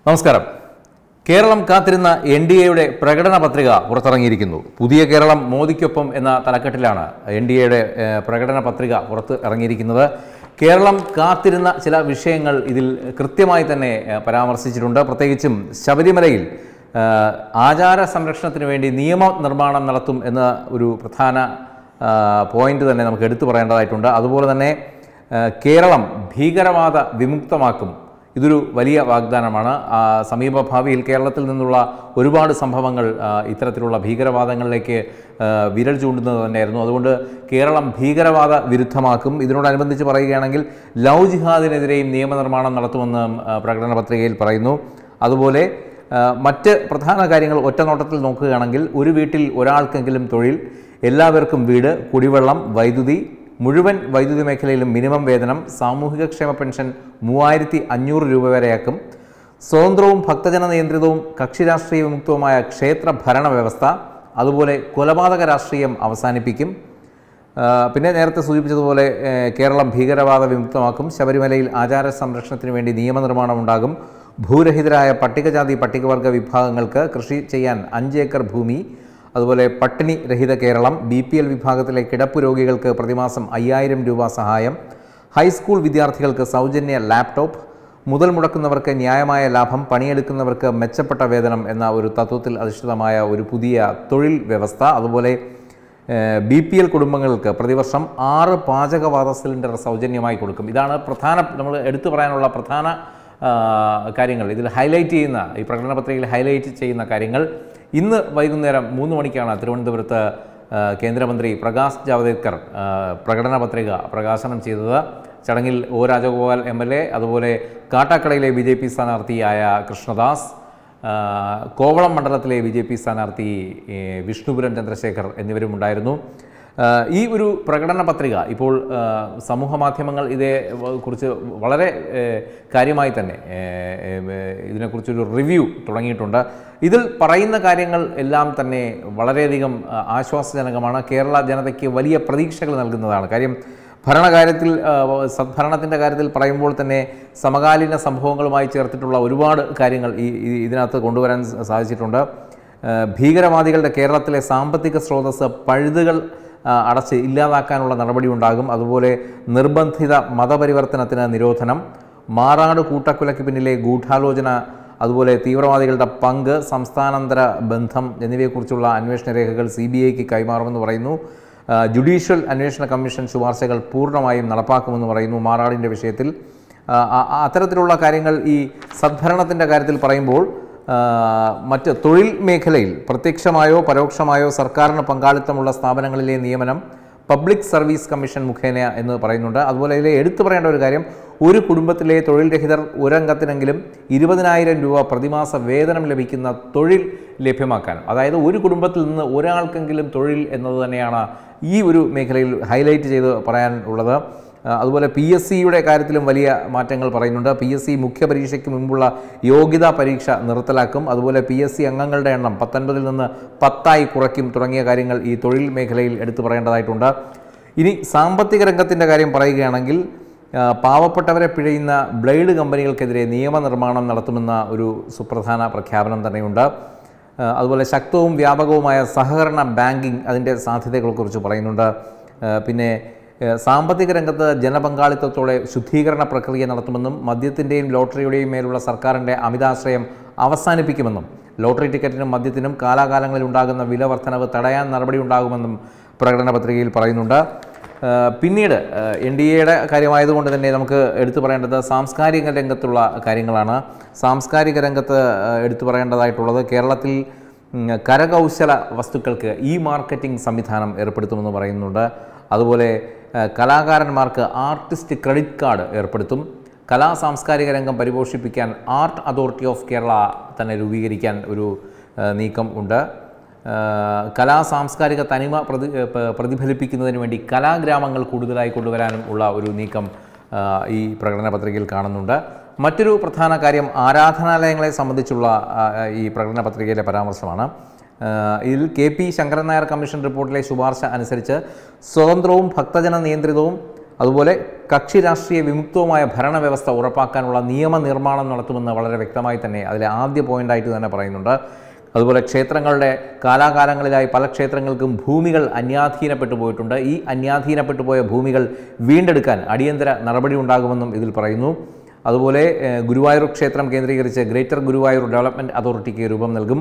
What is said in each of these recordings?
നമസ്കാരം കേരളം കാത്തിരുന്ന N D എയുടെ പ്രകടന പത്രിക പുറത്തിറങ്ങിയിരിക്കുന്നു പുതിയ കേരളം മോദിക്കൊപ്പം എന്ന തലക്കെട്ടിലാണ് എൻ ഡി എയുടെ പ്രകടന പത്രിക പുറത്ത് ഇറങ്ങിയിരിക്കുന്നത് കേരളം കാത്തിരുന്ന ചില വിഷയങ്ങൾ ഇതിൽ കൃത്യമായി തന്നെ ഏഹ്, പരാമർശിച്ചിട്ടുണ്ട് പ്രത്യേകിച്ചും ശബരിമലയിൽ ഏഹ്, ആചാര സംരക്ഷണത്തിന് വേണ്ടി നിയമനിർമ്മാണം നടത്തും എന്ന ഒരു പ്രധാന ആ, പോയിന്റ് തന്നെ നമുക്ക് എടുത്തു പറയേണ്ടതായിട്ടുണ്ട് അതുപോലെ തന്നെ ആ, കേരളം ഭീകരവാദ വിമുക്തമാക്കും ഇതൊരു വലിയ വാഗ്ദാനമാണ് ആ, സമീപ ഭാവിയിൽ കേരളത്തിൽ നിന്നുള്ള ഒരുപാട് സംഭവങ്ങൾ ആ, ഇത്തരത്തിലുള്ള ഭീകരവാദങ്ങളിലേക്ക് ആ, വിരൽ ചൂണ്ടുന്നത് തന്നെയായിരുന്നു അതുകൊണ്ട് കേരളം ഭീകരവാദ വിരുദ്ധമാക്കും ഇതിനോടനുബന്ധിച്ച് പറയുകയാണെങ്കിൽ ലവ് ജിഹാദിനെതിരെയും നിയമനിർമ്മാണം നടത്തുമെന്ന് ആ, പ്രകടന പത്രികയിൽ പറയുന്നു അതുപോലെ ആ, മറ്റ് പ്രധാന കാര്യങ്ങൾ ഒറ്റനോട്ടത്തിൽ നോക്കുകയാണെങ്കിൽ ഒരു വീട്ടിൽ ഒരാൾക്കെങ്കിലും തൊഴിൽ എല്ലാവർക്കും വീട് കുടിവെള്ളം വൈദ്യുതി മുഴുവൻ വൈദ്യുതി മേഖലയിലും മിനിമം വേതനം സാമൂഹിക ക്ഷേമ പെൻഷൻ മൂവായിരത്തി അഞ്ഞൂറ് രൂപ വരെയാക്കും സ്വതന്ത്രവും ഭക്തജന നിയന്ത്രിതവും കക്ഷി രാഷ്ട്രീയ വിമുക്തവുമായ ക്ഷേത്ര ഭരണ വ്യവസ്ഥ അതുപോലെ കൊലപാതക രാഷ്ട്രീയം അവസാനിപ്പിക്കും ആ, പിന്നെ നേരത്തെ സൂചിപ്പിച്ചതുപോലെ ഏ, കേരളം ഭീകരവാദ വിമുക്തമാക്കും ശബരിമലയിൽ ആചാര സംരക്ഷണത്തിന് വേണ്ടി നിയമനിർമ്മാണം ഉണ്ടാകും ഭൂരഹിതരായ പട്ടികജാതി പട്ടികവർഗ വിഭാഗങ്ങൾക്ക് കൃഷി ചെയ്യാൻ അഞ്ച് ഏക്കർ ഭൂമി അതുപോലെ പട്ടിണി രഹിത കേരളം ബി പി എൽ വിഭാഗത്തിലെ കിടപ്പ് രോഗികൾക്ക് പ്രതിമാസം അയ്യായിരം രൂപ സഹായം ഹൈസ്കൂൾ വിദ്യാർത്ഥികൾക്ക് സൗജന്യ ലാപ്ടോപ്പ് മുതൽ മുടക്കുന്നവർക്ക് ന്യായമായ ലാഭം പണിയെടുക്കുന്നവർക്ക് മെച്ചപ്പെട്ട വേതനം എന്ന ഒരു തത്വത്തിൽ അധിഷ്ഠിതമായ ഒരു പുതിയ തൊഴിൽ വ്യവസ്ഥ അതുപോലെ ബി പി എൽ കുടുംബങ്ങൾക്ക് പ്രതിവർഷം ആറ് പാചകവാത സിലിണ്ടർ സൗജന്യമായി കൊടുക്കും ഇതാണ് പ്രധാന നമ്മൾ എടുത്തു പറയാനുള്ള പ്രധാന ആ, കാര്യങ്ങൾ ഇതിൽ ഹൈലൈറ്റ് ചെയ്യുന്ന ഈ പ്രകടന പത്രികയിൽ ഹൈലൈറ്റ് ചെയ്യുന്ന കാര്യങ്ങൾ ഇന്ന് വൈകുന്നേരം മൂന്ന് മണിക്കാണ് തിരുവനന്തപുരത്ത് ആ, കേന്ദ്രമന്ത്രി പ്രകാശ് ജാവദേക്കർ ആ, പ്രകടന പത്രിക പ്രകാശനം ചെയ്തത് ചടങ്ങിൽ O Rajagopal M L A അതുപോലെ കാട്ടാക്കടയിലെ ബി ജെ പി സ്ഥാനാർത്ഥിയായ കൃഷ്ണദാസ് ആ, കോവളം മണ്ഡലത്തിലെ ബി ജെ പി സ്ഥാനാർത്ഥി ഏ, വിഷ്ണുപുരം ചന്ദ്രശേഖർ എന്നിവരും ഉണ്ടായിരുന്നു ആ, ഈ ഒരു പ്രകടന പത്രിക ഇപ്പോൾ ആ, സമൂഹ മാധ്യമങ്ങൾ ഇതേ വ- കുറിച്ച് വളരെ ഏ, കാര്യമായി തന്നെ ഏ, ഏ, ഇതിനെക്കുറിച്ചൊരു റിവ്യൂ തുടങ്ങിയിട്ടുണ്ട് ഇതിൽ പറയുന്ന കാര്യങ്ങൾ എല്ലാം തന്നെ വളരെയധികം ആ, ആശ്വാസജനകമാണ് കേരള ജനതയ്ക്ക് വലിയ പ്രതീക്ഷകൾ നൽകുന്നതാണ് കാര്യം ഭരണകാര്യത്തിൽ ആ, സദ്ഭരണത്തിൻ്റെ കാര്യത്തിൽ പറയുമ്പോൾ തന്നെ സമകാലീന സംഭവങ്ങളുമായി ചേർത്തിട്ടുള്ള ഒരുപാട് കാര്യങ്ങൾ ഈ ഈ- ഇതിനകത്ത് കൊണ്ടുവരാൻ സ- സാധിച്ചിട്ടുണ്ട് ആ, ഭീകരവാദികളുടെ കേരളത്തിലെ സാമ്പത്തിക സ്രോതസ് പഴുതുകൾ ആ, അടച്ച് ഇല്ലാതാക്കാനുള്ള നടപടി ഉണ്ടാകും അതുപോലെ നിർബന്ധിത മതപരിവർത്തനത്തിന് നിരോധനം മാറാട് കൂട്ടക്കൊലയ്ക്ക് പിന്നിലെ ഗൂഢാലോചന അതുപോലെ തീവ്രവാദികളുടെ പങ്ക് സംസ്ഥാനാന്തര ബന്ധം എന്നിവയെക്കുറിച്ചുള്ള അന്വേഷണ രേഖകൾ സി ബി ഐക്ക് കൈമാറുമെന്ന് പറയുന്നു ആ, ജുഡീഷ്യൽ അന്വേഷണ കമ്മീഷൻ ശുപാർശകൾ പൂർണ്ണമായും നടപ്പാക്കുമെന്ന് പറയുന്നു മാറാടിൻ്റെ വിഷയത്തിൽ ആ, ആ- ആ അത്തരത്തിലുള്ള കാര്യങ്ങൾ ഈ സദ്ഭരണത്തിൻ്റെ കാര്യത്തിൽ പറയുമ്പോൾ ആ, മറ്റ് തൊഴിൽ മേഖലയിൽ പ്രത്യക്ഷമായോ പരോക്ഷമായോ സർക്കാരിന് പങ്കാളിത്തമുള്ള സ്ഥാപനങ്ങളിലെ നിയമനം പബ്ലിക് സർവീസ് കമ്മീഷൻ മുഖേന എന്ന് പറയുന്നുണ്ട് അതുപോലെ ഇതിലെ എടുത്തു പറയേണ്ട ഒരു കാര്യം ഒരു കുടുംബത്തിലെ തൊഴിൽ രഹിതർ ഒരംഗത്തിനെങ്കിലും ഇരുപതിനായിരം രൂപ പ്രതിമാസ വേതനം ലഭിക്കുന്ന തൊഴിൽ ലഭ്യമാക്കാൻ അതായത് ഒരു കുടുംബത്തിൽ നിന്ന് ഒരാൾക്കെങ്കിലും തൊഴിൽ എന്നത് തന്നെയാണ് ഈ ഒരു മേഖലയിൽ ഹൈലൈറ്റ് ചെയ്ത് പറയാനുള്ളത് ആ, അതുപോലെ പി എസ് സിയുടെ കാര്യത്തിലും വലിയ മാറ്റങ്ങൾ പറയുന്നുണ്ട് പി എസ് സി മുഖ്യ പരീക്ഷയ്ക്ക് മുമ്പുള്ള യോഗ്യതാ പരീക്ഷ നിർത്തലാക്കും അതുപോലെ പി എസ് സി അംഗങ്ങളുടെ എണ്ണം പത്തൊൻപതിൽ നിന്ന് പത്തായി കുറയ്ക്കും തുടങ്ങിയ കാര്യങ്ങൾ ഈ തൊഴിൽ മേഖലയിൽ എടുത്തു പറയേണ്ടതായിട്ടുണ്ട് ഇനി സാമ്പത്തിക രംഗത്തിൻ്റെ കാര്യം പറയുകയാണെങ്കിൽ ആ, പാവപ്പെട്ടവരെ പിഴയുന്ന ബ്ലേഡ് കമ്പനികൾക്കെതിരെ നിയമനിർമ്മാണം നടത്തുമെന്ന ഒരു സുപ്രധാന പ്രഖ്യാപനം തന്നെയുണ്ട് ആ, അതുപോലെ ശക്തവും വ്യാപകവുമായ സഹകരണ ബാങ്കിംഗ് അതിൻ്റെ സാധ്യതകളെക്കുറിച്ച് പറയുന്നുണ്ട് ആ, പിന്നെ ആ, സാമ്പത്തിക രംഗത്ത് ജനപങ്കാളിത്തത്തോടെ ശുദ്ധീകരണ പ്രക്രിയ നടത്തുമെന്നും മദ്യത്തിൻ്റെയും ലോട്ടറിയുടെയും മേലുള്ള സർക്കാരിൻ്റെ അമിതാശ്രയം അവസാനിപ്പിക്കുമെന്നും ലോട്ടറി ടിക്കറ്റിനും മദ്യത്തിനും കാലാകാലങ്ങളിൽ ഉണ്ടാകുന്ന വില വർധനവ് തടയാൻ നടപടി ഉണ്ടാകുമെന്നും പ്രകടന പത്രികയിൽ പറയുന്നുണ്ട് ആ, പിന്നീട് എൻ ഡി എയുടെ കാര്യമായതുകൊണ്ട് തന്നെ നമുക്ക് എടുത്തു പറയേണ്ടത് സാംസ്കാരിക രംഗത്തുള്ള കാര്യങ്ങളാണ് സാംസ്കാരിക രംഗത്ത് ആ, എടുത്തു പറയേണ്ടതായിട്ടുള്ളത് കേരളത്തിൽ ഉം, കരകൗശല വസ്തുക്കൾക്ക് ഇ മാർക്കറ്റിംഗ് സംവിധാനം ഏർപ്പെടുത്തുമെന്ന് പറയുന്നുണ്ട് അതുപോലെ ആ, കലാകാരന്മാർക്ക് ആർട്ടിസ്റ്റ് ക്രെഡിറ്റ് കാർഡ് ഏർപ്പെടുത്തും കലാ സാംസ്കാരിക രംഗം പരിപോഷിപ്പിക്കാൻ ആർട്ട് അതോറിറ്റി ഓഫ് കേരള തന്നെ രൂപീകരിക്കാൻ ഒരു ആ, നീക്കം ഉണ്ട് ആ, കലാ സാംസ്കാരിക തനിമ പ്രതി പ- പ്രതിഫലിപ്പിക്കുന്നതിന് വേണ്ടി കലാഗ്രാമങ്ങൾ കൂടുതലായി കൊണ്ടുവരാനും ഉള്ള ഒരു നീക്കം ആ, ഈ പ്രകടന പത്രികയിൽ കാണുന്നുണ്ട് മറ്റൊരു പ്രധാന കാര്യം ആരാധനാലയങ്ങളെ സംബന്ധിച്ചുള്ള ആ, ഈ പ്രകടന പത്രികയിലെ പരാമർശമാണ് ആ, ഇതിൽ കെ പി ശങ്കരൻ നായർ കമ്മീഷൻ റിപ്പോർട്ടിലെ ശുപാർശ അനുസരിച്ച് സ്വതന്ത്രവും ഭക്തജന നിയന്ത്രിതവും അതുപോലെ കക്ഷി രാഷ്ട്രീയ വിമുക്തവുമായ ഭരണവ്യവസ്ഥ ഉറപ്പാക്കാനുള്ള നിയമനിർമ്മാണം നടത്തുമെന്ന് വളരെ വ്യക്തമായി തന്നെ അതിലെ ആദ്യ പോയിന്റായിട്ട് തന്നെ പറയുന്നുണ്ട് അതുപോലെ ക്ഷേത്രങ്ങളുടെ കാലാകാലങ്ങളിലായി പല ക്ഷേത്രങ്ങൾക്കും ഭൂമികൾ അന്യാധീനപ്പെട്ടു പോയിട്ടുണ്ട് ഈ അന്യാധീനപ്പെട്ടു പോയ ഭൂമികൾ വീണ്ടെടുക്കാൻ അടിയന്തര നടപടി ഉണ്ടാകുമെന്നും ഇതിൽ പറയുന്നു അതുപോലെ ഏഹ്, ഗുരുവായൂർ ക്ഷേത്രം കേന്ദ്രീകരിച്ച് ഗ്രേറ്റർ ഗുരുവായൂർ ഡെവലപ്മെൻറ്റ് അതോറിറ്റിക്ക് രൂപം നൽകും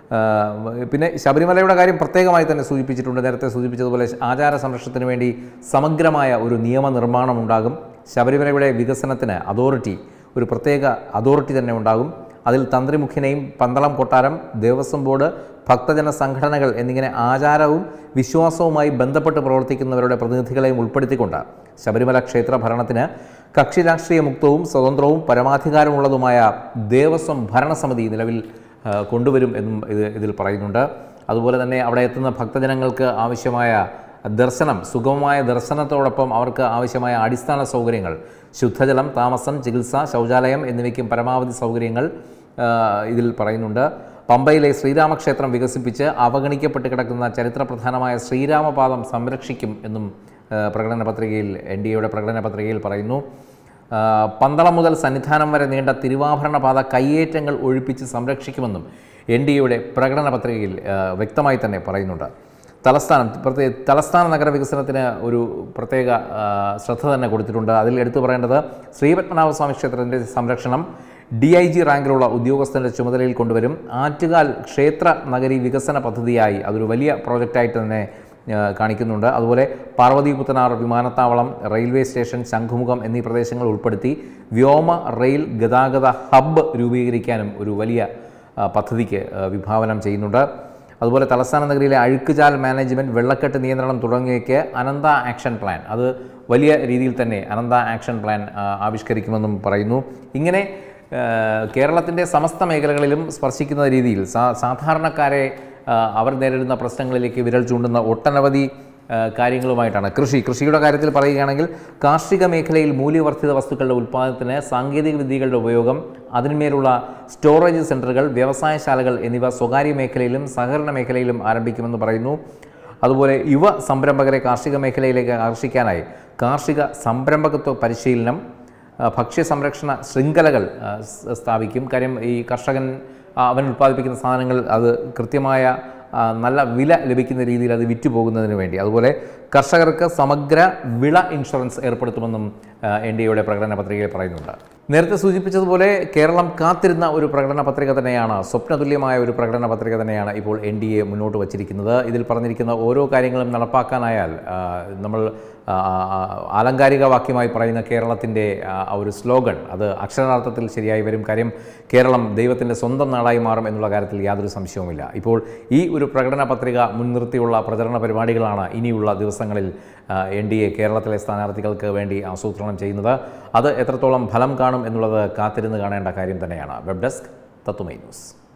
ആഹ് പിന്നെ ശബരിമലയുടെ കാര്യം പ്രത്യേകമായി തന്നെ സൂചിപ്പിച്ചിട്ടുണ്ട് നേരത്തെ സൂചിപ്പിച്ചതുപോലെ ആചാര സംരക്ഷണത്തിന് വേണ്ടി സമഗ്രമായ ഒരു നിയമനിർമ്മാണം ഉണ്ടാകും ശബരിമലയുടെ വികസനത്തിന് അതോറിറ്റി ഒരു പ്രത്യേക അതോറിറ്റി തന്നെ ഉണ്ടാകും അതിൽ തന്ത്രിമുഖ്യനെയും പന്തളം കൊട്ടാരം ദേവസ്വം ബോർഡ് ഭക്തജന സംഘടനകൾ എന്നിങ്ങനെ ആചാരവും വിശ്വാസവുമായി ബന്ധപ്പെട്ട് പ്രവർത്തിക്കുന്നവരുടെ പ്രതിനിധികളെയും ഉൾപ്പെടുത്തിക്കൊണ്ട് ശബരിമല ക്ഷേത്ര ഭരണത്തിന് കക്ഷി രാഷ്ട്രീയ മുക്തവും സ്വതന്ത്രവും പരമാധികാരമുള്ളതുമായ ദേവസ്വം ഭരണസമിതി നിലവിൽ ആ, കൊണ്ടുവരും എന്നും ഇത് ഇതിൽ പറയുന്നുണ്ട് അതുപോലെ തന്നെ അവിടെ എത്തുന്ന ഭക്തജനങ്ങൾക്ക് ആവശ്യമായ ദർശനം സുഗമമായ ദർശനത്തോടൊപ്പം അവർക്ക് ആവശ്യമായ അടിസ്ഥാന സൗകര്യങ്ങൾ ശുദ്ധജലം താമസം ചികിത്സ ശൗചാലയം എന്നിവയ്ക്കും പരമാവധി സൗകര്യങ്ങൾ ആ, ഇതിൽ പറയുന്നുണ്ട് പമ്പയിലെ ശ്രീരാമക്ഷേത്രം വികസിപ്പിച്ച് അവഗണിക്കപ്പെട്ട് കിടക്കുന്ന ചരിത്രപ്രധാനമായ ശ്രീരാമപാദം സംരക്ഷിക്കും എന്നും ആ, പ്രകടന പത്രികയിൽ എൻ ഡി എയുടെ പ്രകടന പത്രികയിൽ പറയുന്നു ആ, പന്തളം മുതൽ സന്നിധാനം വരെ നീണ്ട തിരുവാഭരണ പാത കയ്യേറ്റങ്ങൾ ഒഴിപ്പിച്ച് സംരക്ഷിക്കുമെന്നും എൻ ഡി എയുടെ പ്രകടന പത്രികയിൽ ആ, വ്യക്തമായി തന്നെ പറയുന്നുണ്ട് തലസ്ഥാനം പ്രത്യേക തലസ്ഥാന നഗര വികസനത്തിന് ഒരു പ്രത്യേക ആ, ശ്രദ്ധ തന്നെ കൊടുത്തിട്ടുണ്ട് അതിൽ എടുത്തു പറയേണ്ടത് ശ്രീപത്മനാഭസ്വാമി ക്ഷേത്രത്തിൻ്റെ സംരക്ഷണം ഡി ഐ ജി റാങ്കിലുള്ള ഉദ്യോഗസ്ഥൻ്റെ ചുമതലയിൽ കൊണ്ടുവരും ആറ്റുകാൽ ക്ഷേത്ര നഗരി വികസന പദ്ധതിയായി അതൊരു വലിയ പ്രോജക്റ്റായിട്ട് തന്നെ ആ, കാണിക്കുന്നുണ്ട് അതുപോലെ പാർവതി പുത്തനാർ വിമാനത്താവളം റെയിൽവേ സ്റ്റേഷൻ ശംഖുമുഖം എന്നീ പ്രദേശങ്ങൾ ഉൾപ്പെടുത്തി വ്യോമ റെയിൽ ഗതാഗത ഹബ്ബ് രൂപീകരിക്കാനും ഒരു വലിയ ആ, പദ്ധതിക്ക് ആ, വിഭാവനം ചെയ്യുന്നുണ്ട് അതുപോലെ തലസ്ഥാന നഗരിയിലെ അഴുക്കുചാൽ മാനേജ്മെൻറ്റ് വെള്ളക്കെട്ട് നിയന്ത്രണം തുടങ്ങിയവയ്ക്ക് അനന്ത ആക്ഷൻ പ്ലാൻ അത് വലിയ രീതിയിൽ തന്നെ അനന്ത ആക്ഷൻ പ്ലാൻ ആ, ആവിഷ്കരിക്കുമെന്നും പറയുന്നു ഇങ്ങനെ കേരളത്തിൻ്റെ സമസ്ത മേഖലകളിലും സ്പർശിക്കുന്ന രീതിയിൽ സാ സാധാരണക്കാരെ ആ, അവർ നേരിടുന്ന പ്രശ്നങ്ങളിലേക്ക് വിരൽ ചൂണ്ടുന്ന ഒട്ടനവധി ആ, കാര്യങ്ങളുമായിട്ടാണ് കൃഷി കൃഷിയുടെ കാര്യത്തിൽ പറയുകയാണെങ്കിൽ കാർഷിക മേഖലയിൽ മൂല്യവർദ്ധിത വസ്തുക്കളുടെ ഉൽപ്പാദനത്തിന് സാങ്കേതിക വിദ്യകളുടെ ഉപയോഗം അതിന്മേലുള്ള സ്റ്റോറേജ് സെൻ്ററുകൾ വ്യവസായശാലകൾ എന്നിവ സ്വകാര്യ മേഖലയിലും സഹകരണ മേഖലയിലും ആരംഭിക്കുമെന്ന് പറയുന്നു അതുപോലെ യുവ സംരംഭകരെ കാർഷിക മേഖലയിലേക്ക് ആകർഷിക്കാനായി കാർഷിക സംരംഭകത്വ പരിശീലനം ആ, ഭക്ഷ്യ സംരക്ഷണ ശൃംഖലകൾ ആ, സ് സ്ഥാപിക്കും കാര്യം ഈ കർഷകൻ ആ, അവൻ ഉൽപ്പാദിപ്പിക്കുന്ന സാധനങ്ങൾ അത് കൃത്യമായ ആ, നല്ല വില ലഭിക്കുന്ന രീതിയിൽ അത് വിറ്റുപോകുന്നതിന് വേണ്ടി അതുപോലെ കർഷകർക്ക് സമഗ്ര വിള ഇൻഷുറൻസ് ഏർപ്പെടുത്തുമെന്നും എൻ ഡി എയുടെ പ്രകടന പത്രികയിൽ പറയുന്നുണ്ട് നേരത്തെ സൂചിപ്പിച്ചതുപോലെ കേരളം കാത്തിരുന്ന ഒരു പ്രകടന പത്രിക തന്നെയാണ് സ്വപ്നതുല്യമായ ഒരു പ്രകടന പത്രിക തന്നെയാണ് ഇപ്പോൾ എൻ ഡി എ മുന്നോട്ട് വച്ചിരിക്കുന്നത് ഇതിൽ പറഞ്ഞിരിക്കുന്ന ഓരോ കാര്യങ്ങളും നടപ്പാക്കാനായാൽ ആ, നമ്മൾ ആ, ആ, ആലങ്കാരിക വാക്യമായി പറയുന്ന കേരളത്തിൻ്റെ ആ, ആ ഒരു സ്ലോഗൻ അത് അക്ഷരാർത്ഥത്തിൽ ശരിയായി വരും കാര്യം കേരളം ദൈവത്തിൻ്റെ സ്വന്തം നാടായി മാറും എന്നുള്ള കാര്യത്തിൽ യാതൊരു സംശയവുമില്ല ഇപ്പോൾ ഈ ഒരു പ്രകടന പത്രിക മുൻനിർത്തിയുള്ള പ്രചരണ പരിപാടികളാണ് ഇനിയുള്ള ദിവസങ്ങളിൽ എൻ ഡി എ കേരളത്തിലെ സ്ഥാനാർത്ഥികൾക്ക് വേണ്ടി ആസൂത്രണം ചെയ്യുന്നത് അത് എത്രത്തോളം ഫലം കാണും എന്നുള്ളത് കാത്തിരുന്ന് കാണേണ്ട കാര്യം തന്നെയാണ് വെബ് ഡെസ്ക് തത്തുമൈ ന്യൂസ്